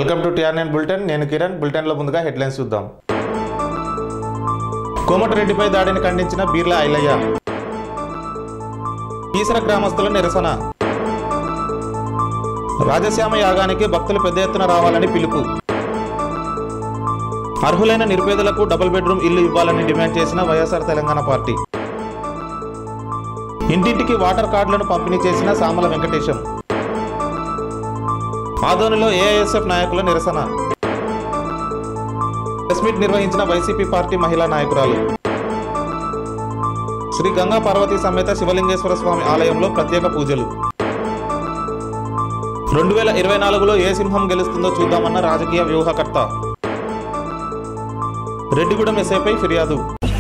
Welcome to TRN bulletin నేను కిరణ్ బులెటిన్లో ముందుగా హెడ్లైన్స్ చూద్దాం కోమటిరెడ్డిపై దాడిని ఖండించిన బీర్లా ఐలయ్య ఈసర గ్రామస్తుల నిరసన రాజశ్యామ యాగానికి భక్తులు పెద్ద ఎత్తున రావాలని పిలుపు అర్హులైన నిరుపేదలకు డబుల్ బెడ్రూమ్ ఇల్లు ఇవ్వాలని డిమాండ్ చేసిన వైఎస్ఆర్ తెలంగాణ పార్టీ ఇంటింటికి వాటర్ కార్డులను పంపిణీ చేసిన సామల వెంకటేశం ఆదోనిలో ఏఐఎస్ఎఫ్ నాయకుల నిరసన ప్రెస్ మీట్ నిర్వహించిన వైసీపీ పార్టీ మహిళా నాయకురాలు శ్రీ గంగా పార్వతీ సమేత శివలింగేశ్వర స్వామి ఆలయంలో ప్రత్యేక పూజలు రెండు వేల ఇరవై నాలుగులో ఏ సింహం గెలుస్తుందో చూద్దామన్న రాజకీయ వ్యూహకర్త రెడ్డిగూడెం ఎస్ఐపై ఫిర్యాదు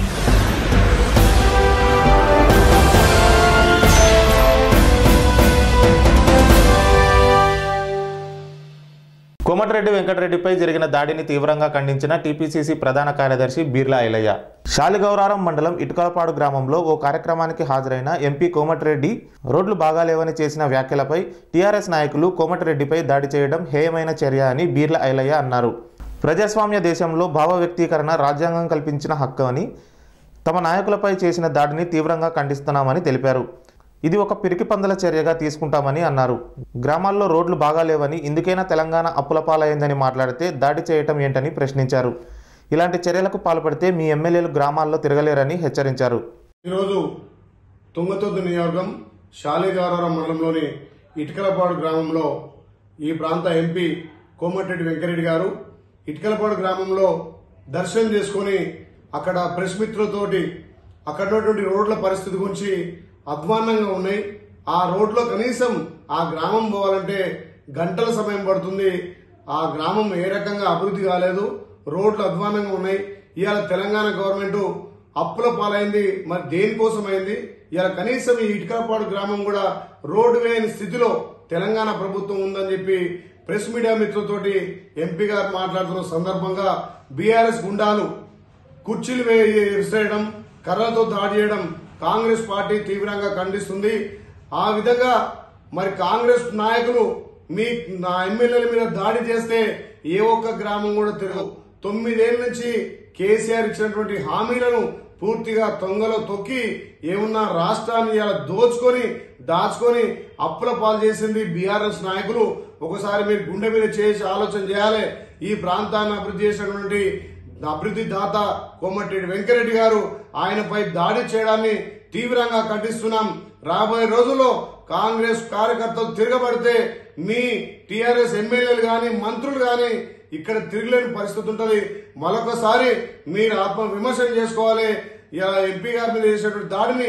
కోమటిరెడ్డి వెంకటరెడ్డిపై జరిగిన దాడిని తీవ్రంగా ఖండించిన టీపీసీసీ ప్రధాన కార్యదర్శి బీర్లా ఐలయ్య శాలిగౌరారం మండలం ఇటుకలపాడు గ్రామంలో ఓ కార్యక్రమానికి హాజరైన ఎంపీ కోమటిరెడ్డి రోడ్లు బాగాలేవని చేసిన వ్యాఖ్యలపై టీఆర్ఎస్ నాయకులు కోమటిరెడ్డిపై దాడి చేయడం హేయమైన చర్య అని బీర్లా ఐలయ్య అన్నారు ప్రజాస్వామ్య దేశంలో భావ వ్యక్తీకరణ రాజ్యాంగం కల్పించిన హక్కు అని తమ నాయకులపై చేసిన దాడిని తీవ్రంగా ఖండిస్తున్నామని తెలిపారు ఇది ఒక పిరికి పందల చర్యగా తీసుకుంటామని అన్నారు గ్రామాల్లో రోడ్లు బాగాలేవని ఇందుకైనా తెలంగాణ అప్పుల పాలైందని మాట్లాడితే దాడి చేయటం ఏంటని ప్రశ్నించారు ఇలాంటి చర్యలకు పాల్పడితే మీ ఎమ్మెల్యేలు గ్రామాల్లో తిరగలేరని హెచ్చరించారు ఈరోజు తుంగతుర్తి నియోజకం శాలిగారారం మండలంలోని ఇటుకలపాడు గ్రామంలో ఈ ప్రాంత ఎంపీ కోమటిరెడ్డి వెంకరెడ్డి గారు ఇటుకలపాడు గ్రామంలో దర్శనం చేసుకుని అక్కడ ప్రెస్ మిత్రులతోటి అక్కడ ఉన్నటువంటి రోడ్ల పరిస్థితి గురించి అధ్వాన్నంగా ఉన్నాయి ఆ రోడ్లో కనీసం ఆ గ్రామం పోవాలంటే గంటల సమయం పడుతుంది ఆ గ్రామం ఏ రకంగా అభివృద్ధి కాలేదు రోడ్లు అధ్వానంగా ఉన్నాయి ఇవాళ తెలంగాణ గవర్నమెంట్ అప్పుల పాలైంది మరి దేనికోసం అయింది ఇలా కనీసం ఈ ఇటుకలపాడు గ్రామం కూడా రోడ్డు వేయని స్థితిలో తెలంగాణ ప్రభుత్వం ఉందని చెప్పి ప్రెస్ మీడియా మిత్రులతోటి ఎంపీ గారు మాట్లాడుతున్న సందర్భంగా బీఆర్ఎస్ గుండాలు కుర్చీలు వే- విసిరేయడం కర్రలతో దాడి చేయడం కాంగ్రెస్ పార్టీ తీవ్రంగా ఖండిస్తుంది ఆ విధంగా మరి కాంగ్రెస్ నాయకులు మీ నా ఎమ్మెల్యేల మీద దాడి చేస్తే ఏ ఒక్క గ్రామం కూడా తిరగవు తొమ్మిదేళ్ల నుంచి కేసీఆర్ ఇచ్చినటువంటి హామీలను పూర్తిగా తొంగలో తొక్కి ఏమున్నా రాష్ట్రాన్ని ఇలా దోచుకొని దాచుకొని అప్పుల పాలు చేసింది బీఆర్ఎస్ నాయకులు ఒకసారి మీరు గుండె మీద చేసి ఆలోచన చేయాలి ఈ ప్రాంతాన్ని అభివృద్ధి చేసినటువంటి అభివృద్ధి దాత కోమటిరెడ్డి వెంకరెడ్డి గారు ఆయనపై దాడి చేయడాన్ని తీవ్రంగా ఖండిస్తున్నాం రాబోయే రోజుల్లో కాంగ్రెస్ కార్యకర్తలు తిరగబడితే మీ టీఆర్ఎస్ ఎమ్మెల్యేలు గాని మంత్రులు గాని ఇక్కడ తిరగలేని పరిస్థితి ఉంటది మరొకసారి మీరు ఆత్మ విమర్శన చేసుకోవాలి ఇలా ఎంపీ గారి మీద చేసేటువంటి దాడిని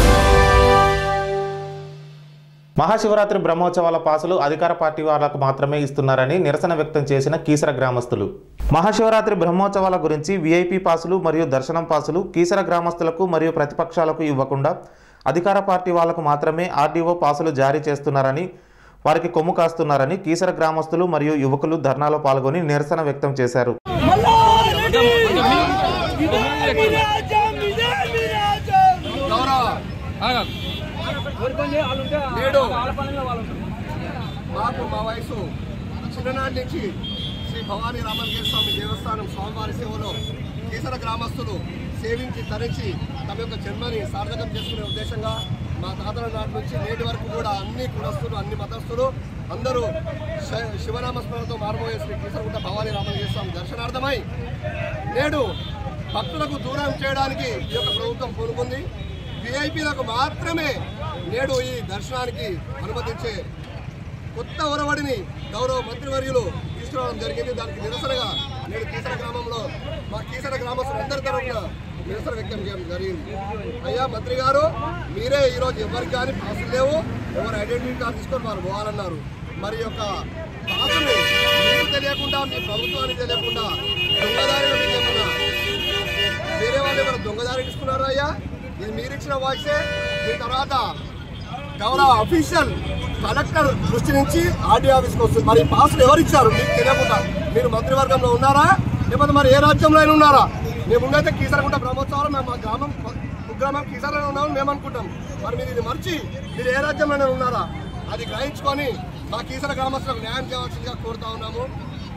మహాశివరాత్రి బ్రహ్మోత్సవాల పాసులు అధికార పార్టీ వాళ్ళకు మాత్రమే ఇస్తున్నారని నిరసన వ్యక్తం చేసిన కీసర గ్రామస్తులు మహాశివరాత్రి బ్రహ్మోత్సవాల గురించి వీఐపీ పాసులు మరియు దర్శనం పాసులు కీసర గ్రామస్తులకు మరియు ప్రతిపక్షాలకు ఇవ్వకుండా అధికార పార్టీ వాళ్లకు మాత్రమే ఆర్డీఓ పాసులు జారీ చేస్తున్నారని వారికి కొమ్ము కాస్తున్నారని కీసర గ్రామస్తులు మరియు యువకులు ధర్నాలో పాల్గొని నిరసన వ్యక్తం చేశారు మల్లారెడ్డి ఇదే మీ రాజ్యం ఇదే మీ రాజ్యం నేడు మాకు మా వయసు చిన్ననాటి నుంచి శ్రీ భవానీ రామలింగేశ్వర స్వామి దేవస్థానం స్వామివారి సేవలో కేసర గ్రామస్తులు సేవించి తరించి తమ యొక్క జన్మని సార్థకం చేసుకునే ఉద్దేశంగా మా తాతల నాటి నుంచి నేటి వరకు కూడా అన్ని కులస్తులు అన్ని మతస్థులు అందరూ శ- శివనామస్మరణతో మారుమోయే శ్రీ కేసరగుట్ట భవానీ రామలింగేశ్వర స్వామి దర్శనార్థమై నేడు భక్తులకు దూరం చేయడానికి ఈ యొక్క ప్రభుత్వం పూనుకుంది విఐపీలకు మాత్రమే నేడు ఈ దర్శనానికి అనుమతించే కొత్త ఒరవడిని గౌరవ మంత్రివర్యులు తీసుకురావడం జరిగింది దానికి నిరసనగా నేడు కీసర గ్రామంలో మా కీసర గ్రామస్తులందరి తరఫున నిరసన వ్యక్తం చేయడం జరిగింది అయ్యా మంత్రి గారు మీరే ఈరోజు ఎవరికి కానీ పాసులు లేవు ఎవరు ఐడెంటిటీ కార్డు తీసుకొని వాళ్ళు పోవాలన్నారు మరి ఈ యొక్క పాసులు మీకు తెలియకుండా మీ ప్రభుత్వానికి తెలియకుండా దొంగదారిలో మీకు ఏమన్నా వేరే వాళ్ళు ఏమైనా దొంగదారి తీసుకున్నారా అయ్యా ఇది మీరు ఇచ్చిన వాయిసే దీని తర్వాత గౌరవ అఫీషియల్ కలెక్టర్ దృష్టి నుంచి ఆర్డీ ఆఫీస్కి వస్తుంది మరి ఈ పాసులు ఎవరు ఇచ్చారు మీకు తెలియకుండా మీరు మంత్రివర్గంలో ఉన్నారా లేకపోతే మరి ఏ రాజ్యంలో అయినా ఉన్నారా మేము ఉన్నైతే కీసరకుంట బ్రహ్మోత్సవాలు మేము మా గ్రామం కుగ్రామం కీసరలో ఉన్నామని మేము అనుకుంటాం మరి మీరు ఇది మర్చి మీరు ఏ రాజ్యంలోనే ఉన్నారా అది గ్రహించుకొని మా కీసర గ్రామస్తులకు న్యాయం చేయవలసిందిగా కోరుతా ఉన్నాము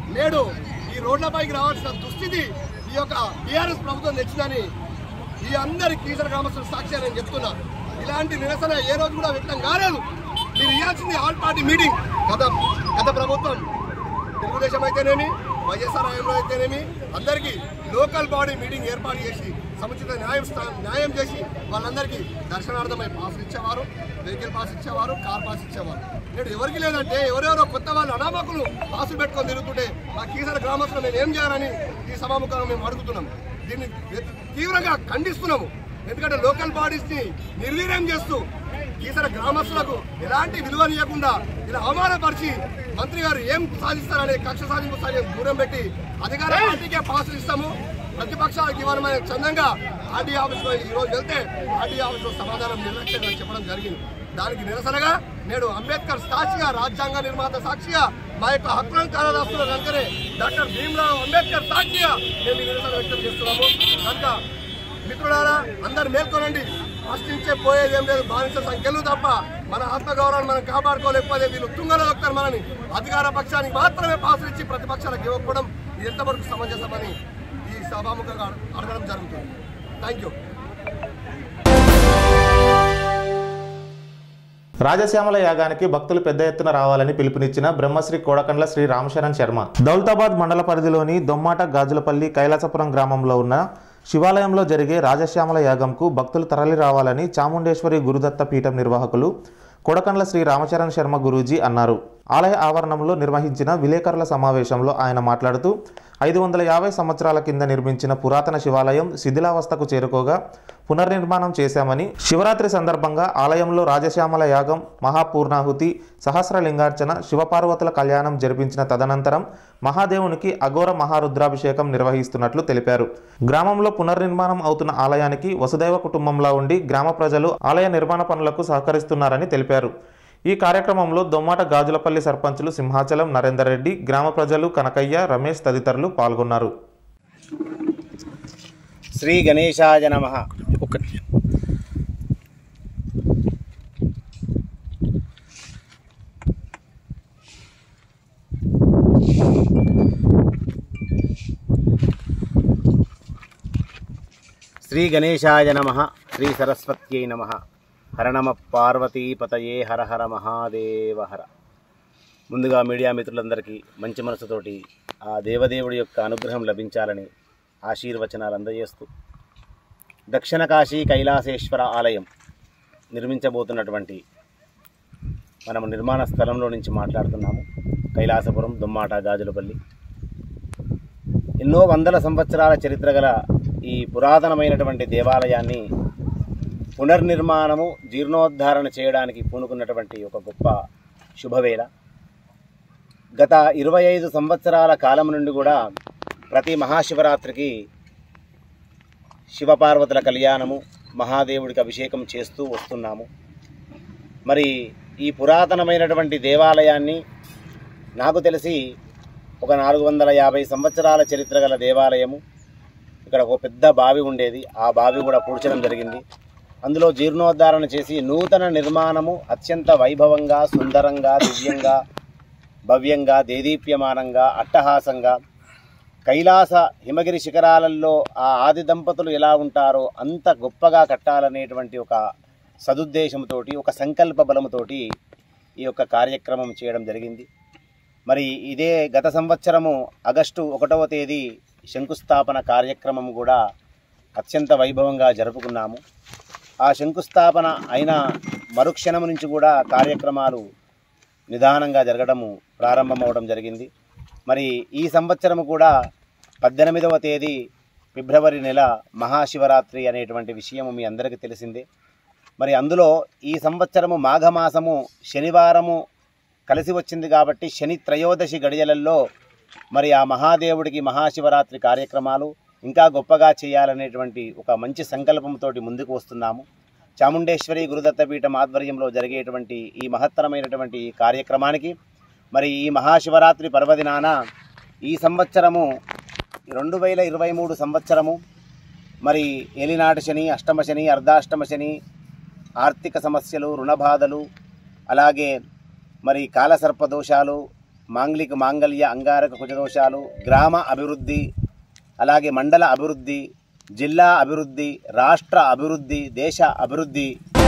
నేడు ఈ రోడ్లపైకి రావాల్సిన దుస్థితి ఈ యొక్క టీఆర్ఎస్ ప్రభుత్వం తెచ్చిందని ఈ అందరి కీసర గ్రామస్తుల సాక్షి నేను చెప్తున్నా ఇలాంటి నిరసన ఏ రోజు కూడా వ్యక్తం కాలేదు మీరు ఇవ్వాల్సింది ఆల్ పార్టీ మీటింగ్ గత గత ప్రభుత్వం తెలుగుదేశం అయితేనేమి వైఎస్ఆర్ హయాంలో అయితేనేమి అందరికీ లోకల్ బాడీ మీటింగ్ ఏర్పాటు చేసి సముచిత న్యాయం స్థా- న్యాయం చేసి వాళ్ళందరికీ దర్శనార్థమై పాస్ ఇచ్చేవారు వెహికల్ పాస్ ఇచ్చేవారు కార్ పాస్ ఇచ్చేవారు నేడు ఎవరికి లేదంటే ఎవరెవరో కొత్త వాళ్ళు అనామకులు పాసులు పెట్టుకొని తిరుగుతుంటే మా కీసర గ్రామస్తులు మేము ఏం చేయాలని ఈ సభాముఖంగా మేము అడుగుతున్నాం దీన్ని తీవ్రంగా ఖండిస్తున్నాము ఎందుకంటే లోకల్ బాడీస్ ని నిర్వీర్యం చేస్తూ ఈసర గ్రామస్తులకు ఎలాంటి విలువనియకుండా ఇలా అవమానపరిచి మంత్రి గారు ఏం సాధిస్తారనే కక్ష సాధింపు సాయం దూరం పెట్టి అధికార పార్టీకే పాసులు ఇస్తాము ప్రతిపక్షాలకు ఇవ్వడమైన చందంగా ఆర్డీ ఆఫీస్ లో ఈ రోజు వెళ్తే ఆర్డీ ఆఫీస్ లో సమాధానం నిర్లక్ష్యంగా చెప్పడం జరిగింది దానికి నిరసనగా నేడు అంబేద్కర్ సాక్షిగా రాజ్యాంగ నిర్మాత సాక్షిగా మా యొక్క హక్కులను కాలదాస్తున్న కనుకనే డాక్టర్ భీమ్రావ్ అంబేద్కర్ సాక్షిగా మేము ఈ నిరసన వ్యక్తం చేస్తున్నాము కనుక మిత్రులారా అందరు మేల్కొనండి ప్రశ్నించే పోయేది ఏం లేదు బానిస సంఖ్యలు తప్ప మన ఆత్మగౌరవాన్ని మనం కాపాడుకోలేకపోతే వీళ్ళు తుంగలో దొక్కుతారు మనని అధికార పక్షానికి మాత్రమే పాసులు ఇచ్చి ప్రతిపక్షాలకు ఇవ్వకపోవడం ఇది ఎంతవరకు సమంజసమని ఈ సభాముఖంగా అడగడం జరుగుతుంది థ్యాంక్ యూ రాజశ్యామల యాగానికి భక్తులు పెద్ద ఎత్తున రావాలని పిలుపునిచ్చిన బ్రహ్మశ్రీ కోడకండ్ల శ్రీ రామశరణ్ శర్మ దౌలతాబాద్ మండల పరిధిలోని దొమ్మాట గాజులపల్లి కైలాసపురం గ్రామంలో ఉన్న శివాలయంలో జరిగే రాజశ్యామల యాగంకు భక్తులు తరలి రావాలని చాముండేశ్వరి గురుదత్త పీఠం నిర్వాహకులు కొడకండ్ల శ్రీ రామచరణ్ శర్మ గురూజీ అన్నారు ఆలయ ఆవరణంలో నిర్వహించిన విలేకరుల సమావేశంలో ఆయన మాట్లాడుతూ ఐదు వందల యాభై సంవత్సరాల కింద నిర్మించిన పురాతన శివాలయం శిథిలావస్థకు చేరుకోగా పునర్నిర్మాణం చేశామని శివరాత్రి సందర్భంగా ఆలయంలో రాజశ్యామల యాగం మహాపూర్ణాహుతి సహస్రలింగార్చన శివపార్వతుల కళ్యాణం జరిపించిన తదనంతరం మహాదేవునికి అఘోర మహారుద్రాభిషేకం నిర్వహిస్తున్నట్లు తెలిపారు గ్రామంలో పునర్నిర్మాణం అవుతున్న ఆలయానికి వసుదైవ కుటుంబంలా ఉండి గ్రామ ప్రజలు ఆలయ నిర్మాణ పనులకు సహకరిస్తున్నారని తెలిపారు ఈ కార్యక్రమంలో దొమ్మాట గాజులపల్లి సర్పంచులు సింహాచలం నరేందర్ రెడ్డి గ్రామ ప్రజలు కనకయ్య రమేష్ తదితరులు పాల్గొన్నారు శ్రీ గణేశాయ నమ శ్రీ గణేశాయ నమ శ్రీ సరస్వత్యై నమ హర నమ పార్వతీపతయే హర హర మహాదేవ హర ముందుగా మీడియా మిత్రులందరికీ మంచి మనసుతోటి ఆ దేవదేవుడి యొక్క అనుగ్రహం లభించాలని ఆశీర్వచనాలు అందజేస్తూ దక్షిణ కాశీ కైలాసేశ్వర ఆలయం నిర్మించబోతున్నటువంటి మనము నిర్మాణ స్థలంలో నుంచి మాట్లాడుతున్నాము కైలాసపురం దుమ్మాట గాజులపల్లి ఎన్నో వందల సంవత్సరాల చరిత్ర గల ఈ పురాతనమైనటువంటి దేవాలయాన్ని పునర్నిర్మాణము జీర్ణోద్ధారణ చేయడానికి పూనుకున్నటువంటి ఒక గొప్ప శుభవేళ గత ఇరవై ఐదు సంవత్సరాల కాలం నుండి కూడా ప్రతి మహాశివరాత్రికి శివపార్వతుల కళ్యాణము మహాదేవుడికి అభిషేకం చేస్తూ వస్తున్నాము మరి ఈ పురాతనమైనటువంటి దేవాలయాన్ని నాకు తెలిసి ఒక నాలుగు వందల యాభై సంవత్సరాల చరిత్ర గల దేవాలయము ఇక్కడ ఒక పెద్ద బావి ఉండేది ఆ బావి కూడా పూడ్చడం జరిగింది అందులో జీర్ణోద్ధారణ చేసి నూతన నిర్మాణము అత్యంత వైభవంగా సుందరంగా దివ్యంగా భవ్యంగా దేదీప్యమానంగా అట్టహాసంగా కైలాస హిమగిరి శిఖరాలలో ఆ ఆది దంపతులు ఎలా ఉంటారో అంత గొప్పగా కట్టాలనేటువంటి ఒక సదుద్దేశంతో ఒక సంకల్ప బలముతోటి ఈ యొక్క కార్యక్రమం చేయడం జరిగింది మరి ఇదే గత సంవత్సరము ఆగస్టు ఒకటవ తేదీ శంకుస్థాపన కార్యక్రమం కూడా అత్యంత వైభవంగా జరుపుకున్నాము ఆ శంకుస్థాపన అయిన మరుక్షణం నుంచి కూడా కార్యక్రమాలు నిదానంగా జరగడము ప్రారంభమవడం జరిగింది మరి ఈ సంవత్సరము కూడా పద్దెనిమిదవ తేదీ ఫిబ్రవరి నెల మహాశివరాత్రి అనేటువంటి విషయం మీ అందరికీ తెలిసిందే మరి అందులో ఈ సంవత్సరము మాఘమాసము శనివారము కలిసి వచ్చింది కాబట్టి శని త్రయోదశి గడియలలో మరి ఆ మహాదేవుడికి మహాశివరాత్రి కార్యక్రమాలు ఇంకా గొప్పగా చేయాలనేటువంటి ఒక మంచి సంకల్పంతో ముందుకు వస్తున్నాము చాముండేశ్వరి గురుదత్తపీఠం ఆధ్వర్యంలో జరిగేటువంటి ఈ మహత్తరమైనటువంటి ఈ కార్యక్రమానికి మరి ఈ మహాశివరాత్రి పర్వదినాన ఈ సంవత్సరము రెండు వేల ఇరవై మూడు సంవత్సరము మరి ఏలినాటి శని అష్టమ శని అర్ధాష్టమ శని ఆర్థిక సమస్యలు రుణబాధలు అలాగే మరి కాలసర్ప దోషాలు మాంగళిక మాంగళ్య అంగారక కుజదోషాలు గ్రామ అభివృద్ధి అలాగే మండల అభివృద్ధి జిల్లా అభివృద్ధి రాష్ట్ర అభివృద్ధి దేశ అభివృద్ధి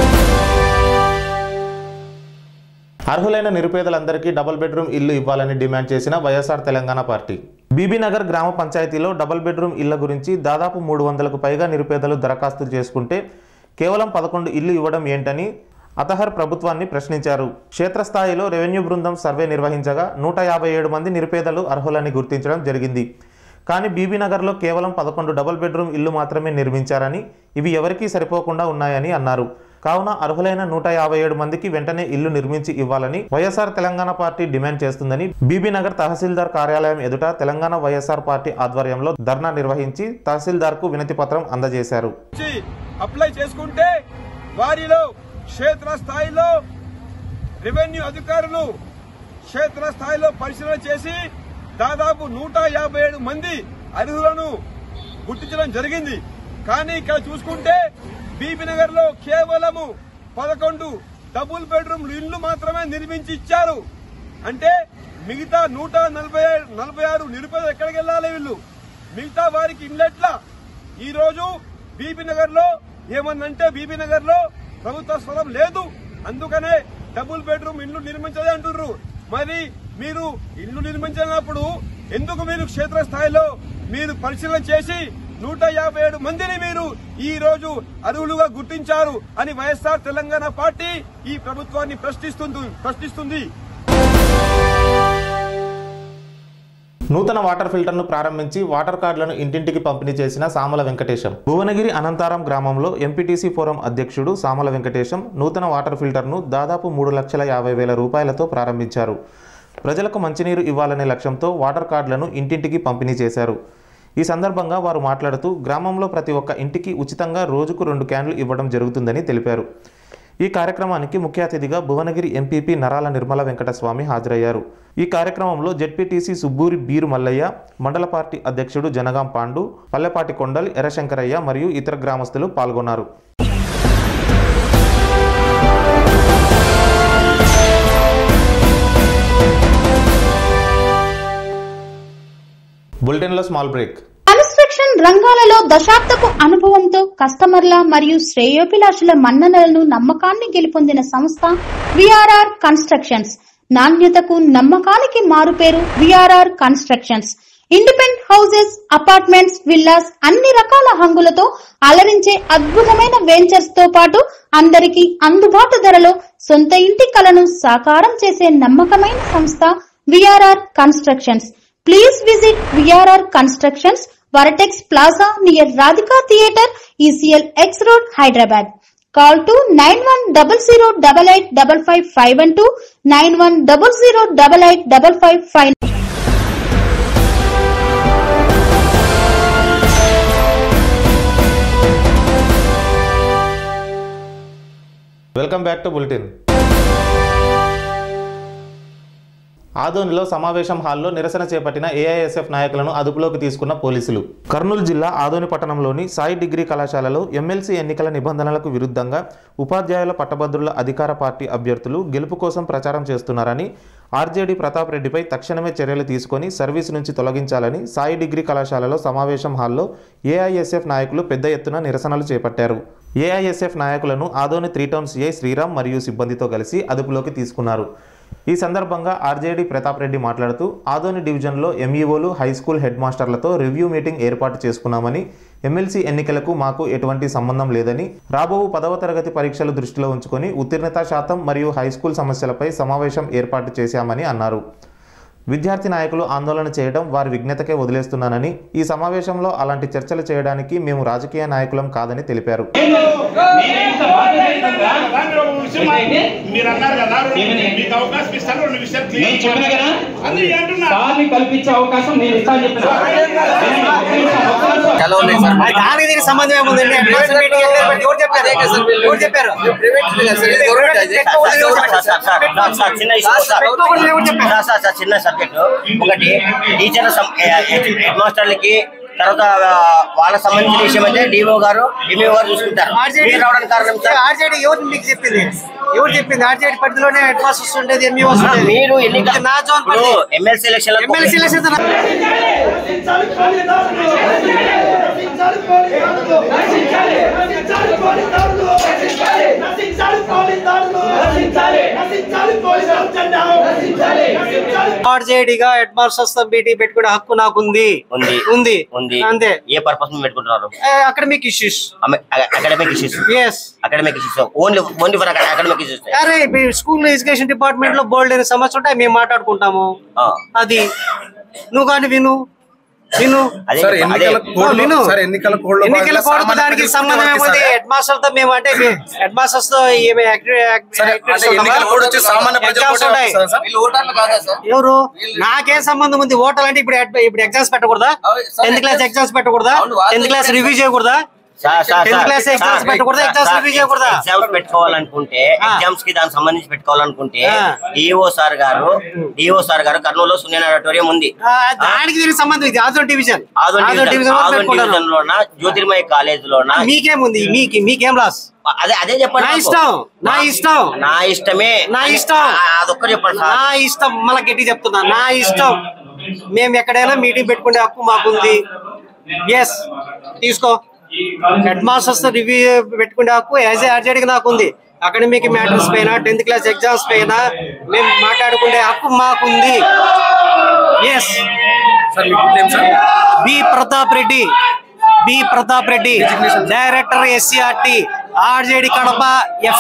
అర్హులైన నిరుపేదలందరికీ డబుల్ బెడ్రూమ్ ఇల్లు ఇవ్వాలని డిమాండ్ చేసిన వైఎస్ఆర్ తెలంగాణ పార్టీ బీబీనగర్ గ్రామ పంచాయతీలో డబుల్ బెడ్రూమ్ ఇళ్ల గురించి దాదాపు మూడు వందలకు పైగా నిరుపేదలు దరఖాస్తు చేసుకుంటే కేవలం పదకొండు ఇల్లు ఇవ్వడం ఏంటని అతహర్ ప్రభుత్వాన్ని ప్రశ్నించారు క్షేత్రస్థాయిలో రెవెన్యూ బృందం సర్వే నిర్వహించగా నూట యాభై ఏడు మంది నిరుపేదలు అర్హులని గుర్తించడం జరిగింది కానీ బీబీనగర్లో కేవలం పదకొండు డబుల్ బెడ్రూమ్ ఇల్లు మాత్రమే నిర్మించారని ఇవి ఎవరికీ సరిపోకుండా ఉన్నాయని అన్నారు కావున అర్హులైన నూట యాభై ఏడు మందికి వెంటనే ఇల్లు నిర్మించి ఇవ్వాలని వైఎస్ఆర్ తెలంగాణ పార్టీ డిమాండ్ చేస్తుందని బీబీనగర్ తహసీల్దార్ కార్యాలయం ఎదుట తెలంగాణ వైఎస్ఆర్ పార్టీ ఆధ్వర్యంలో ధర్నా నిర్వహించి తహసీల్దార్కు వినతి పత్రం అందజేశారు వచ్చి అప్లై చేసుకుంటే వారిలో క్షేత్ర స్థాయిలో రెవెన్యూ అధికారులు క్షేత్ర స్థాయిలో పరిశీలన చేసి దాదాపు నూట యాభై ఏడు మంది అర్హులను గుర్తించడం జరిగింది కానీ ఇక్కడ చూసుకుంటే బీబీనగర్ లో కేవలము పదకొండు డబుల్ బెడ్రూమ్ ఇళ్లు మాత్రమే నిర్మించి ఇచ్చారు అంటే మిగతా నూట నలభై నలభై ఆరు నిరుపేదలు ఎక్కడికి వెళ్ళాలి వీళ్ళు మిగతా వారికి ఇల్లెట్లా ఈ రోజు బీబీ నగర్ లో ఏమన్నంటే బీబీ నగర్ లో ప్రభుత్వ స్థలం లేదు అందుకనే డబుల్ బెడ్రూమ్ ఇల్లు నిర్మించదే అంటున్నారు మరి మీరు ఇల్లు నిర్మించినప్పుడు ఎందుకు మీరు క్షేత్ర స్థాయిలో మీరు పరిశీలన చేసి నూట యాభై ఏడు మందిని మీరు ఈ రోజు అర్హులుగా గుర్తించారు అని వైఎస్ఆర్ తెలంగాణ పార్టీ ఈ ప్రభుత్వాన్ని ప్రశ్నిస్తుంది ప్రశ్నిస్తుంది నూతన వాటర్ ఫిల్టర్ను ప్రారంభించి వాటర్ కార్డులను ఇంటింటికి పంపిణీ చేసిన సామల వెంకటేశం భువనగిరి అనంతారం గ్రామంలో ఎంపీటీసీ ఫోరం అధ్యక్షుడు సామల వెంకటేశం నూతన వాటర్ ఫిల్టర్ను దాదాపు మూడు లక్షల యాభై వేల రూపాయలతో ప్రారంభించారు ప్రజలకు మంచినీరు ఇవ్వాలనే లక్ష్యంతో వాటర్ కార్డులను ఇంటింటికి పంపిణీ చేశారు ఈ సందర్భంగా వారు మాట్లాడుతూ గ్రామంలో ప్రతి ఒక్క ఇంటికి ఉచితంగా రోజుకు రెండు క్యాన్లు ఇవ్వడం జరుగుతుందని తెలిపారు ఈ కార్యక్రమానికి ముఖ్య అతిథిగా భువనగిరి ఎంపీపీ నరాల నిర్మల వెంకటస్వామి హాజరయ్యారు ఈ కార్యక్రమంలో జెడ్పీటీసీ సుబ్బూరి బీరు మల్లయ్య మండల పార్టీ అధ్యక్షుడు జనగాం పాండు పల్లెపాటి కొండల్ ఎర్రశంకరయ్య మరియు ఇతర గ్రామస్తులు పాల్గొన్నారు బులెటిన్లో స్మాల్ బ్రేక్ కన్స్ట్రక్షన్ రంగాలలో దశాబ్దపు అనుభవంతో కస్టమర్ల మరియు శ్రేయోభిలాషుల మన్ననలను నమ్మకాన్ని గెలుపొందిన సంస్థ విఆర్ఆర్ కన్స్ట్రక్షన్స్ నాణ్యతకు నమ్మకానికి మారుపేరు VRR constructions independent houses apartments villas అన్ని రకాల హంగులతో అలరించే అద్భుతమైన వెంచర్స్ తో పాటు అందరికీ అందుబాటు ధరలో సొంత ఇంటి కలను సాకారం చేసే నమ్మకమైన సంస్థ VRR constructions Please visit VRR Constructions, Varatex Plaza near Radhika Theatre, ECL X Road, Hyderabad. Call to 9100885551 9100885559. Welcome back to bulletin ఆదోనిలో సమావేశం హాల్లో నిరసన చేపట్టిన ఏఐఎస్ఎఫ్ నాయకులను అదుపులోకి తీసుకున్న పోలీసులు కర్నూలు జిల్లా ఆదోని పట్టణంలోని సాయి డిగ్రీ కళాశాలలో ఎమ్మెల్సీ ఎన్నికల నిబంధనలకు విరుద్ధంగా ఉపాధ్యాయుల పట్టభద్రుల అధికార పార్టీ అభ్యర్థులు గెలుపు కోసం ప్రచారం చేస్తున్నారని ఆర్జేడీ ప్రతాప్ రెడ్డిపై తక్షణమే చర్యలు తీసుకొని సర్వీస్ నుంచి తొలగించాలని సాయి డిగ్రీ కళాశాలలో సమావేశం హాల్లో ఏఐఎస్ఎఫ్ నాయకులు పెద్ద ఎత్తున నిరసనలు చేపట్టారు ఏఐఎస్ఎఫ్ నాయకులను Adoni three town CI Sriram మరియు సిబ్బందితో కలిసి అదుపులోకి తీసుకున్నారు ఈ సందర్భంగా ఆర్జేడీ ప్రతాప్ రెడ్డి మాట్లాడుతూ ఆదోని డివిజన్లో ఎంఈఓలు హై స్కూల్ హెడ్ మాస్టర్లతో రివ్యూ మీటింగ్ ఏర్పాటు చేసుకున్నామని ఎమ్మెల్సీ ఎన్నికలకు మాకు ఎటువంటి సంబంధం లేదని రాబో పదవ తరగతి పరీక్షలు దృష్టిలో ఉంచుకొని ఉత్తీర్ణత శాతం మరియు హై స్కూల్ సమస్యలపై సమావేశం ఏర్పాటు చేశామని అన్నారు విద్యార్థి నాయకులు ఆందోళన చేయడం వారి విజ్ఞతకే వదిలేస్తున్నానని ఈ సమావేశంలో అలాంటి చర్చలు చేయడానికి మేము రాజకీయ నాయకులం కాదని తెలిపారు మీరు అన్నారు కదా మీకు అవకాశం ఇస్తాను రెండు విషయాలు నేను చెప్పిన కదా అది అంటున్నా సార్ని కల్పించే అవకాశం నేను ఇస్తాను చెప్పిన దానికి దీనికి సంబంధం ఏముందండి ప్రైవేట్ మీటింగ్ వెళ్ళారు ఎవరు చెప్పారు ఎవరు చెప్పారు చిన్న ఇష్యూ సార్ సార్ సార్ చిన్న సబ్జెక్ట్ ఒకటి టీచర్ హెడ్ మాస్టర్లకి తర్వాత ఆ, వాళ్ళకి సంబంధించిన విషయం అయితే డిఓ గారు ఎంఈఓ గారు చూసుకుంటారు మీరు రావడానికి కారణం సార్ ఆర్జేడీ ఎవరు మీకు చెప్పింది ఎవరు చెప్పింది ఆర్జేడీ పరిధిలోనే హెడ్ మాస్టర్స్ ఉండేది ఎంఈ మీరు ఎన్నికల నా జోన్ ఇప్పుడు ఎమ్మెల్సీ ఎలక్షన్ ఎమ్మెల్సీ ఎలక్షన్ ఆర్జేడీగా హెడ్ మాస్టర్స్ తో మీటింగ్ పెట్టుకునే హక్కు నాకుంది ఉంది ఉంది ఉంది అంతే ఏ పర్పస్ మీద పెట్టుకుంటున్నారు academic issues academic issues yes academic issues only only for academic issues అరే స్కూల్ ఎడ్యుకేషన్ డిపార్ట్మెంట్ లో బోల్డ్ అయిన సమస్య ఉంటాయి మేము మాట్లాడుకుంటాము అది నువ్వు కానీ విను విను అదే సార్ ఎన్నికల కోడ్లో- విను సార్ ఎన్నికల కోడ్లో ఎన్నికల భాగంగా కోడ్కు సామాన్య దానికి ప్రజలకు సంబంధం వర్తిస్తారా? ఏముంది హెడ్ మాస్టర్ తో మేము అంటే హెడ్ మాస్టర్స్ తో ఏమి యాక్టి- యాక్టి- సరే, యాక్టివిటీస్ అంటే ఎన్నికల ఉండవా? కోడ్ వచ్చి సామాన్య ప్రజలకు ఎగ్జామ్స్ కూడా ఉంటాయి. వర్తిస్తారా సార్? ఎవరు నాకేం సంబంధం ఉంది ఓటర్ అంటే ఇప్పుడు ఎడ్- ఇప్పుడు ఎగ్జామ్స్ పెట్టకూడదా టెన్త్ క్లాస్ ఎగ్జామ్స్ పెట్టకూడదా టెన్త్ క్లాస్ రివ్యూ చేయకూడదా టెన్త్ క్లాస్ ఎగ్జామ్స్ పెట్టకూడదా ఎగ్జామ్స్ రివ్యూ చేయకూడదా ఎగ్జామ్స్ పెట్టుకోవాలనుకుంటే ఎగ్జామ్స్ కి దానికి సంబంధించి పెట్టుకోవాలనుకుంటే డిఓ సార్ గారు డిఓ సార్ గారు కర్నూలులో సున్యన్ ఆడిటోరియం ఉంది ఆ, దానికి దీనికి సంబంధం ఇది Adoni division Adoni Adoni division division వరకు ఆదోన్ పెట్టుకుంటాను. డివిజన్ లోన జ్యోతిర్మయ కాలేజ్ లోన మీకేముంది మీకు మీకేం లాస్ అదే అదే చెప్పండి నా నాకు. ఇష్టం నా ఇష్టం నా ఇష్టమే నా ఇష్టం ఆ, అదొక్కటి చెప్పండి సార్ నా ఇష్టం మళ్ళీ గట్టి చెప్తున్నా నా ఇష్టం మేము ఎక్కడైనా మీటింగ్ పెట్టుకునే హక్కు మాకుంది ఎస్ తీసుకో హెడ్ మాస్టర్స్ రివ్యూ పెట్టుకునే హక్కు యాజ్ ఏ ఆర్జెడ్కి నాకు ఉంది అకాడమిక్ మ్యాటర్స్ పైన టెన్త్ క్లాస్ ఎగ్జామ్స్ పైన మేము మాట్లాడుకునే హక్కు మాకుంది ఎస్ సార్ మీ good name sir B Pratap Reddy B Pratap Reddy director SCRT RJD Kadapa ఎఫ్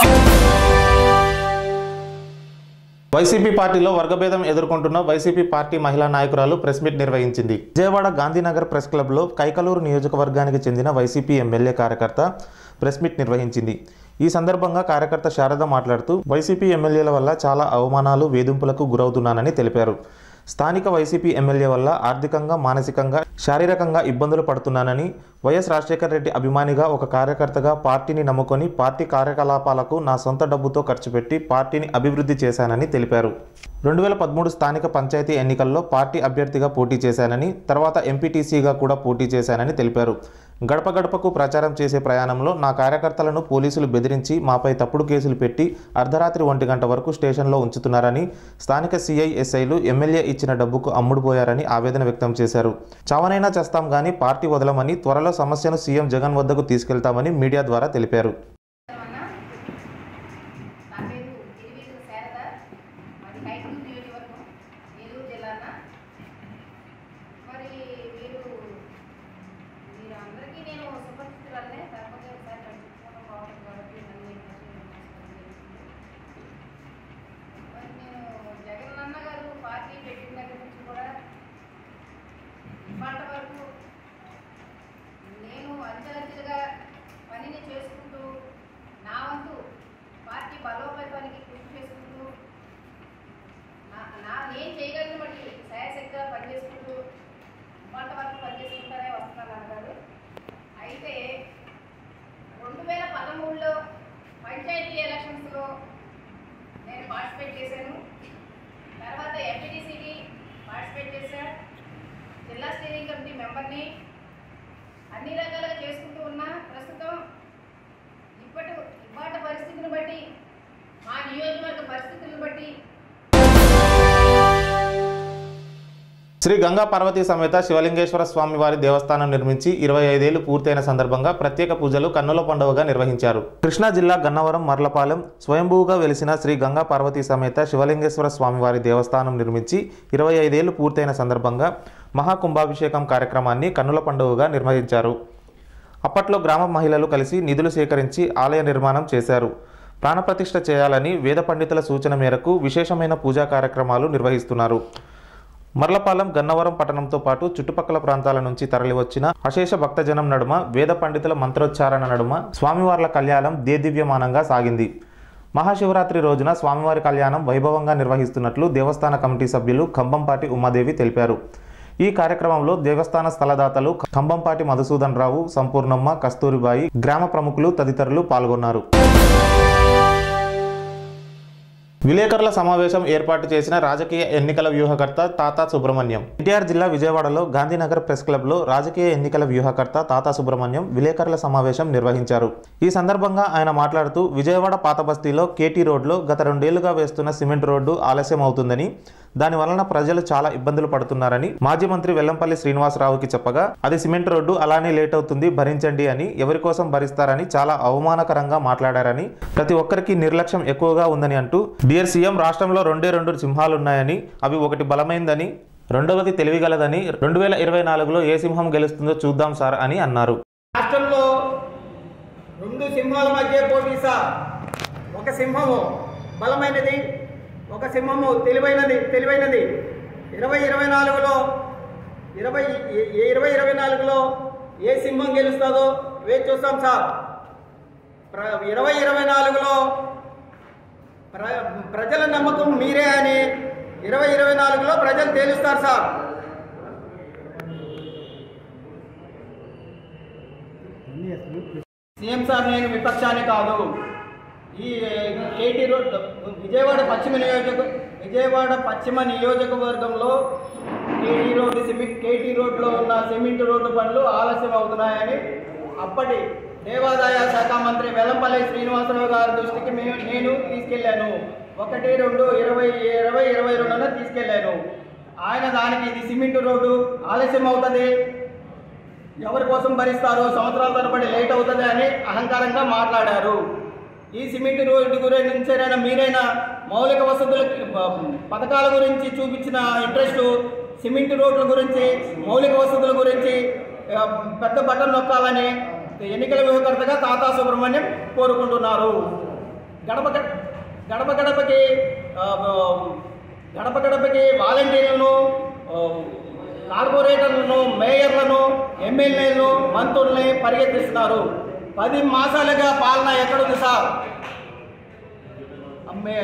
వైసీపీ పార్టీలో వర్గభేదం ఎదుర్కొంటున్న వైసీపీ పార్టీ మహిళా నాయకురాలు ప్రెస్ మీట్ నిర్వహించింది విజయవాడ గాంధీనగర్ ప్రెస్ క్లబ్లో కైకలూరు నియోజకవర్గానికి చెందిన వైసీపీ ఎమ్మెల్యే కార్యకర్త ప్రెస్ మీట్ నిర్వహించింది ఈ సందర్భంగా కార్యకర్త శారద మాట్లాడుతూ వైసీపీ ఎమ్మెల్యేల వల్ల చాలా అవమానాలు వేధింపులకు గురవుతున్నానని తెలిపారు స్థానిక వైసీపీ ఎమ్మెల్యే వల్ల ఆర్థికంగా మానసికంగా శారీరకంగా ఇబ్బందులు పడుతున్నానని వైఎస్ రాజశేఖర రెడ్డి అభిమానిగా ఒక కార్యకర్తగా పార్టీని నమ్ముకొని పార్టీ కార్యకలాపాలకు నా సొంత డబ్బుతో ఖర్చు పెట్టి పార్టీని అభివృద్ధి చేశానని తెలిపారు రెండు వేల పదమూడు స్థానిక పంచాయతీ ఎన్నికల్లో పార్టీ అభ్యర్థిగా పోటీ చేశానని తర్వాత ఎంపీటీసీగా కూడా పోటీ చేశానని తెలిపారు గడప గడపకు ప్రచారం చేసే ప్రయాణంలో నా కార్యకర్తలను పోలీసులు బెదిరించి మాపై తప్పుడు కేసులు పెట్టి అర్ధరాత్రి ఒంటి గంట వరకు స్టేషన్లో ఉంచుతున్నారని స్థానిక సిఐ ఎస్ఐలు ఎమ్మెల్యే ఇచ్చిన డబ్బుకు అమ్ముడుపోయారని ఆవేదన వ్యక్తం చేశారు చావనైనా చేస్తాం గానీ పార్టీ వదలమని త్వరలో సమస్యను సీఎం జగన్ వద్దకు తీసుకెళ్తామని మీడియా ద్వారా తెలిపారు మరి కైకూరు నియోజకవర్గం ఏలూరు జిల్లాన మరి మీరు మీరు అందరికీ నేను సుపరిచితురాలనే కాకపోతే ఒకసారి నడుచుకోవడం బాగుంటుంది కాబట్టి నన్ను ఈ విషయం తెలుసుకోవడం జరిగింది. మరి నేను జగన్ అన్న గారు పార్టీ పెట్టిన దగ్గర నుంచి కూడా ఇవాళ వరకు నేను అంచెలంచెలుగా పనిని చేసుకుంటూ నా వంతు పార్టీ బలోపేతానికి కృషి చేసుకుంటూ నా నా నేను చేయగలిగిన బట్టి శాయశక్తిగా పనిచేసుకుంటూ ఇవాళ వరకు పనిచేసుకుంటానే వస్తున్నాను అన్నారు అయితే రెండు వేల పదమూడులో పంచాయతీ ఎలక్షన్స్లో నేను పార్టిసిపేట్ చేశాను తర్వాత ఎంపీటీసీకి పార్టిసిపేట్ చేశాను జిల్లా స్టీరింగ్ కమిటీ మెంబర్ని అన్ని రకాలుగా చేసుకుంటూ ఉన్నా ప్రస్తుతం ఇప్పటి ఇవాటి పరిస్థితిని బట్టి మా నియోజకవర్గ పరిస్థితులను బట్టి శ్రీ గంగా పార్వతీ సమేత శివలింగేశ్వర స్వామి వారి దేవస్థానం నిర్మించి ఇరవై ఐదేళ్లు పూర్తయిన సందర్భంగా ప్రత్యేక పూజలు కన్నుల పండుగగా నిర్వహించారు కృష్ణా జిల్లా గన్నవరం మర్లపాలెం స్వయంభూగా వెలిసిన శ్రీ గంగా పార్వతీ సమేత శివలింగేశ్వర స్వామి వారి దేవస్థానం నిర్మించి ఇరవై ఐదేళ్లు పూర్తయిన సందర్భంగా మహాకుంభాభిషేకం కార్యక్రమాన్ని కన్నుల పండుగగా నిర్వహించారు అప్పట్లో గ్రామ మహిళలు కలిసి నిధులు సేకరించి ఆలయ నిర్మాణం చేశారు ప్రాణప్రతిష్ఠ చేయాలని వేద పండితుల సూచన మేరకు విశేషమైన పూజా కార్యక్రమాలు నిర్వహిస్తున్నారు మర్లపాలెం గన్నవరం పట్టణంతో పాటు చుట్టుపక్కల ప్రాంతాల నుంచి తరలివచ్చిన అశేష భక్తజనం నడుమ వేద పండితుల మంత్రోచ్చారణ నడుమ స్వామివార్ల కళ్యాణం దేదివ్యమానంగా సాగింది మహాశివరాత్రి రోజున స్వామివారి కళ్యాణం వైభవంగా నిర్వహిస్తున్నట్లు దేవస్థాన కమిటీ సభ్యులు కంబంపాటి ఉమాదేవి తెలిపారు ఈ కార్యక్రమంలో దేవస్థాన స్థలదాతలు కంబంపాటి మధుసూదన్ రావు సంపూర్ణమ్మ కస్తూరిబాయి గ్రామ ప్రముఖులు తదితరులు పాల్గొన్నారు విలేకరుల సమావేశం ఏర్పాటు చేసిన రాజకీయ ఎన్నికల వ్యూహకర్త తాతా సుబ్రహ్మణ్యం ఎన్టీఆర్ జిల్లా విజయవాడలో గాంధీనగర్ ప్రెస్ క్లబ్లో రాజకీయ ఎన్నికల వ్యూహకర్త తాతా సుబ్రహ్మణ్యం విలేకరుల సమావేశం నిర్వహించారు ఈ సందర్భంగా ఆయన మాట్లాడుతూ విజయవాడ పాత బస్తీలో కేటీ రోడ్లో గత రెండేళ్లుగా వేస్తున్న సిమెంట్ రోడ్డు ఆలస్యం అవుతుందని దాని వలన ప్రజలు చాలా ఇబ్బందులు పడుతున్నారని మాజీ మంత్రి వెల్లంపల్లి శ్రీనివాసరావుకి చెప్పగా అది సిమెంట్ రోడ్డు అలానే లేట్ అవుతుంది భరించండి అని ఎవరి కోసం భరిస్తారని చాలా అవమానకరంగా మాట్లాడారని ప్రతి ఒక్కరికి నిర్లక్ష్యం ఎక్కువగా ఉందని అంటూ డియర్ సీఎం రాష్ట్రంలో రెండే రెండు సింహాలున్నాయని అవి ఒకటి బలమైందని రెండవది తెలివిగలదని రెండు వేల ఇరవై నాలుగులో ఏ సింహం గెలుస్తుందో చూద్దాం సార్ అని అన్నారు రాష్ట్రంలో రెండు సింహాల మధ్య పోటీ సార్ ఒక సింహము బలమైనది ఒక సింహము తెలివైనది తెలివైనది ఇరవై ఇరవై నాలుగులో ఇరవై ఏ- ఇరవై ఇరవై నాలుగులో ఏ సింహం గెలుస్తుందో వేచి చూస్తాం సార్ ప్ర ఇరవై ఇరవై నాలుగులో ప్ర ప్రజల నమ్మకం మీరే అని ఇరవై ఇరవై నాలుగులో ప్రజలు తేలుస్తారు సార్ సీఎం సార్ నేను విపక్షాన్ని కాదు ఈ కేటీ రోడ్ విజయవాడ పశ్చిమ నియోజక విజయవాడ పశ్చిమ నియోజకవర్గంలో కేటీ రోడ్డు సిమెంట్ కేటీ రోడ్లో ఉన్న సిమెంట్ రోడ్డు పనులు ఆలస్యం అవుతున్నాయని అప్పటి దేవాదాయ శాఖ మంత్రి వెల్లంపల్లి శ్రీనివాసరావు గారి దృష్టికి మేము నేను తీసుకెళ్లాను ఒకటి రెండు ఇరవై ఇరవై ఇరవై రెండున తీసుకెళ్లాను ఆయన దానికి ఇది సిమెంట్ రోడ్డు ఆలస్యం అవుతుంది ఎవరి కోసం భరిస్తారు సంవత్సరాల తరబడి లేట్ అవుతుంది అని అహంకారంగా మాట్లాడారు ఈ సిమెంట్ రోడ్డు గురించేనైనా మీరైనా మౌలిక వసతుల పథకాల గురించి చూపించిన ఇంట్రెస్ట్ సిమెంట్ రోడ్ల గురించి మౌలిక వసతుల గురించి ఆ, పెద్ద బటన్ నొక్కాలని ఎన్నికల వ్యూహకర్తగా తాతా సుబ్రహ్మణ్యం కోరుకుంటున్నారు గడప గడ- గడప గడపకి ఆ, గడప గడపకి వాలంటీర్లను ఆ, కార్పొరేటర్లను మేయర్లను ఎమ్మెల్యేలను మంత్రుల్ని పరిగెత్తిస్తున్నారు పది మాసాలుగా పాలన ఎక్కడుంది సార్ అమ్మే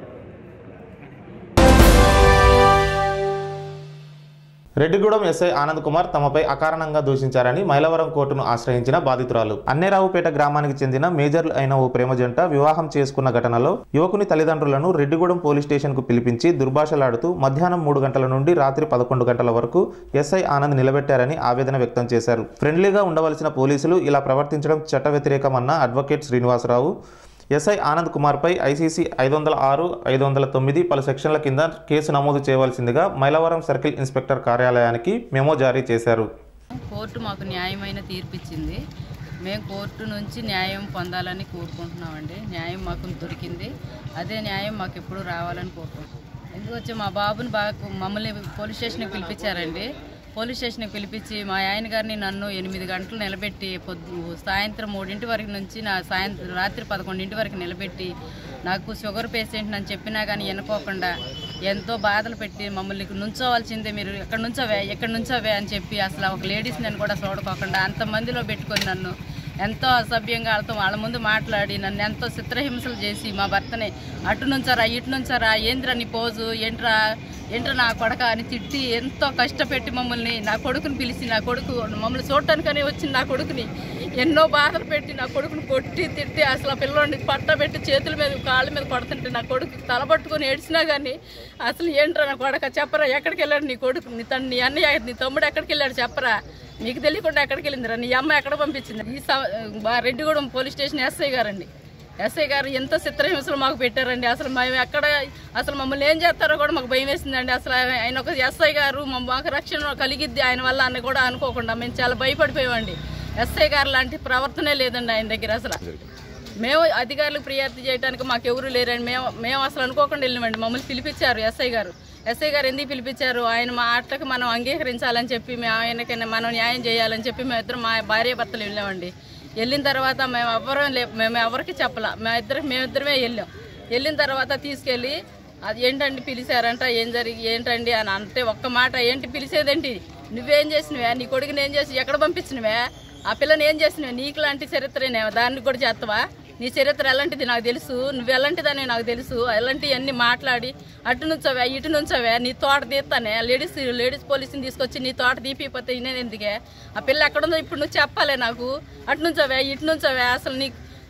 రెడ్డిగూడెం ఎస్ఐ ఆనంద్ కుమార్ తమపై అకారణంగా దూషించారని మైలవరం కోర్టును ఆశ్రయించిన బాధితురాలు అన్నేరావుపేట గ్రామానికి చెందిన మేజర్లు అయిన ఓ ప్రేమ జంట వివాహం చేసుకున్న ఘటనలో యువకుని తల్లిదండ్రులను రెడ్డిగూడెం పోలీస్ స్టేషన్ కు పిలిపించి దుర్భాషలాడుతూ మధ్యాహ్నం మూడు గంటల నుండి రాత్రి పదకొండు గంటల వరకు ఎస్ఐ ఆనంద్ నిలబెట్టారని ఆవేదన వ్యక్తం చేశారు ఫ్రెండ్లీగా ఉండవలసిన పోలీసులు ఇలా ప్రవర్తించడం చట్ట వ్యతిరేకమన్న అడ్వకేట్ శ్రీనివాసరావు ఎస్ఐ ఆనంద్ కుమార్పై ఐసీసీ ఐదు వందల ఆరు ఐదు వందల తొమ్మిది పలు సెక్షన్ల కింద కేసు నమోదు చేయవలసిందిగా మైలవరం సర్కిల్ ఇన్స్పెక్టర్ కార్యాలయానికి మెమో జారీ చేశారు కోర్టు మాకు న్యాయమైన తీర్పు ఇచ్చింది మేము కోర్టు నుంచి న్యాయం పొందాలని కోరుకుంటున్నామండి న్యాయం మాకు దొరికింది అదే న్యాయం మాకు ఎప్పుడు రావాలని కోరుకుంటున్నాం ఎందుకు వచ్చి మా బాబుని బాగా మమ్మల్ని పోలీస్ స్టేషన్కి పిలిపించారండి పోలీస్ స్టేషన్కి పిలిపించి మా ఆయన గారిని నన్ను ఎనిమిది గంటలు నిలబెట్టి పొద్దు సాయంత్రం మూడింటి వరకు నుంచి నా సాయంత్రం రాత్రి పదకొండింటి వరకు నిలబెట్టి నాకు షుగర్ పేషెంట్ అని చెప్పినా కానీ వినుకోకుండా ఎంతో బాధలు పెట్టి మమ్మల్ని నుంచోవాల్సిందే మీరు ఎక్కడి నుంచోవే ఎక్కడి నుంచోవే అని చెప్పి అసలు ఒక లేడీస్ నేను కూడా చూడకోకుండా అంతమందిలో పెట్టుకొని నన్ను ఎంతో అసభ్యంగా వాళ్ళతో వాళ్ళ ముందు మాట్లాడి నన్ను ఎంతో చిత్రహింసలు చేసి మా భర్తని అటు నుంచారా ఇటు నుంచారా ఏంద్రా నీ పోజు ఏంట్రా ఏంట్రా నా కొడక అని తిట్టి ఎంతో కష్టపెట్టి మమ్మల్ని నా కొడుకుని పిలిచి నా కొడుకు మమ్మల్ని చూడటానికనే వచ్చిన నా కొడుకుని ఎన్నో బాధలు పెట్టి నా కొడుకుని కొట్టి తిట్టి అసలు ఆ పిల్లోడిని పట్టబెట్టి చేతుల మీద కాళ్ళ మీద కొడుతుంటే నా కొడుకు తల పట్టుకొని ఏడ్చినా కానీ అసలు ఏంట్రా నా కొడక చెప్పరా ఎక్కడికి వెళ్ళాడు నీ కొడుకు నీ తన నీ అన్నయ్య నీ తమ్ముడు ఎక్కడికి వెళ్ళాడు చెప్పరా మీకు తెలియకుండా ఎక్కడికి వెళ్ళిందిరా నీ అమ్మ ఎక్కడ పంపించింది ఈ స- బా- రెడ్డిగూడెం పోలీస్ స్టేషన్ ఎస్ఐ గారండి ఎస్ఐ గారు ఎంత చిత్రహింసలు మాకు పెట్టారండి అసలు మేము ఎక్కడ అసలు మమ్మల్ని ఏం చేస్తారో కూడా మాకు భయం వేసిందండి అసలు ఆయన ఒక ఎస్ఐ గారు మా- మాకు రక్షణ కలిగిద్ది ఆయన వల్ల అని కూడా అనుకోకుండా మేము చాలా భయపడిపోయామండి ఎస్ఐ గారు లాంటి ప్రవర్తనే లేదండి ఆయన దగ్గర అసలు మేము అధికారులకు ఫిర్యాదు చేయడానికి మాకు ఎవరు లేరండి మేము మేము అసలు అనుకోకుండా వెళ్ళామండి మమ్మల్ని పిలిపించారు ఎస్ఐ గారు ఎస్ఐ గారు ఎందుకు పిలిపించారు ఆయన మా ఆటలకు మనం అంగీకరించాలని చెప్పి మేము ఆయనకి మనం న్యాయం చేయాలని చెప్పి మేము ఇద్దరు మా భార్య భర్తలు వెళ్ళామండి వెళ్ళిన తర్వాత మేము ఎవ్వరం లే మేము ఎవరికి చెప్పలా మేము ఇద్దరు మేమిద్దరమే వెళ్ళాం వెళ్ళిన తర్వాత తీసుకెళ్ళి అది ఏంటండి పిలిచారంట ఏం జరిగి ఏంటండి అని అంటే ఒక్క మాట ఏంటి పిలిచేదేంటి నువ్వేం చేసినవే నీ కొడుకుని ఏం చేసి ఎక్కడ పంపించినవే ఆ పిల్లని ఏం చేసినవే నీకు లాంటి చరిత్రనే దాన్ని కూడా చేస్తావా నీ చరిత్ర ఎలాంటిది నాకు తెలుసు నువ్వు ఎలాంటిదని నాకు తెలుసు ఎలాంటివన్నీ మాట్లాడి అటు నుంచవే ఇటు నుంచవే నీ తోట తీస్తానే లేడీస్ లేడీస్ పోలీసుని తీసుకొచ్చి నీ తోట తీపిపోతే నేను ఎందుకే ఆ పిల్ల ఎక్కడుందో ఇప్పుడు నువ్వు చెప్పాలే నాకు అటు నుంచవే ఇటు నుంచవే అసలు నీకు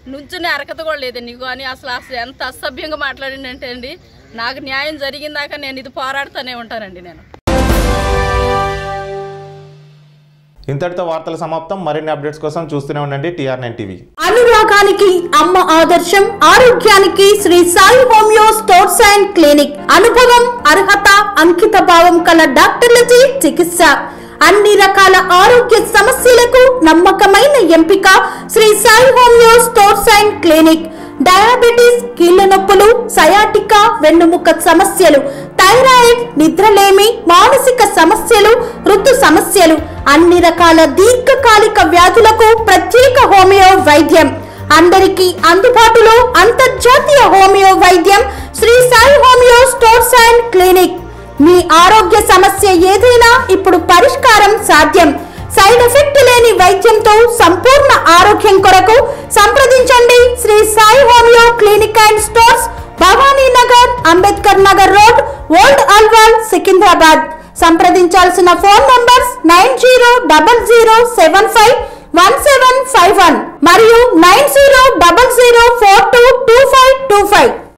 నుంచుని అరకత కూడా లేదు నీకు అని అసలు అసలు ఎంత అసభ్యంగా మాట్లాడిందంటే అండి నాకు న్యాయం జరిగిందాక నేను ఇది పోరాడుతూనే ఉంటానండి నేను ఇంతటితో వార్తల సమాప్తం మరిన్ని అప్డేట్స్ కోసం చూస్తూనే ఉండండి టీఆర్ నైన్ టీవీ అనురాగానికి అమ్మ ఆదర్శం ఆరోగ్యానికి Sri Sai homeo stores and clinic అనుభవం అర్హత అంకిత భావం కల డాక్టర్లచే చికిత్స అన్ని రకాల ఆరోగ్య సమస్యలకు నమ్మకమైన ఎంపిక Sri Sai homeo stores and clinic diabetes కీళ్ల నొప్పులు సయాటికా వెన్నుముక సమస్యలు థైరాయిడ్ నిద్రలేమి మానసిక సమస్యలు ఋతు సమస్యలు అన్ని రకాల దీర్ఘకాలిక వ్యాధులకు ప్రత్యేక హోమియో వైద్యం అందరికీ అందుబాటులో అంతర్జాతీయ హోమియో వైద్యం Sri Sai homeo stores and clinic మీ ఆరోగ్య సమస్య ఏదైనా ఇప్పుడు పరిష్కారం సాధ్యం సైడ్ ఎఫెక్ట్ లేని వైద్యంతో సంపూర్ణ ఆరోగ్యం కొరకు సంప్రదించండి Sri Sai homeo clinic and stores Bhavani Nagar Ambedkar Nagar road old Alwal Secunderabad సంప్రదించాల్సిన phone numbers nine zero double zero seven five one seven five one మరియు నైన్ జీరో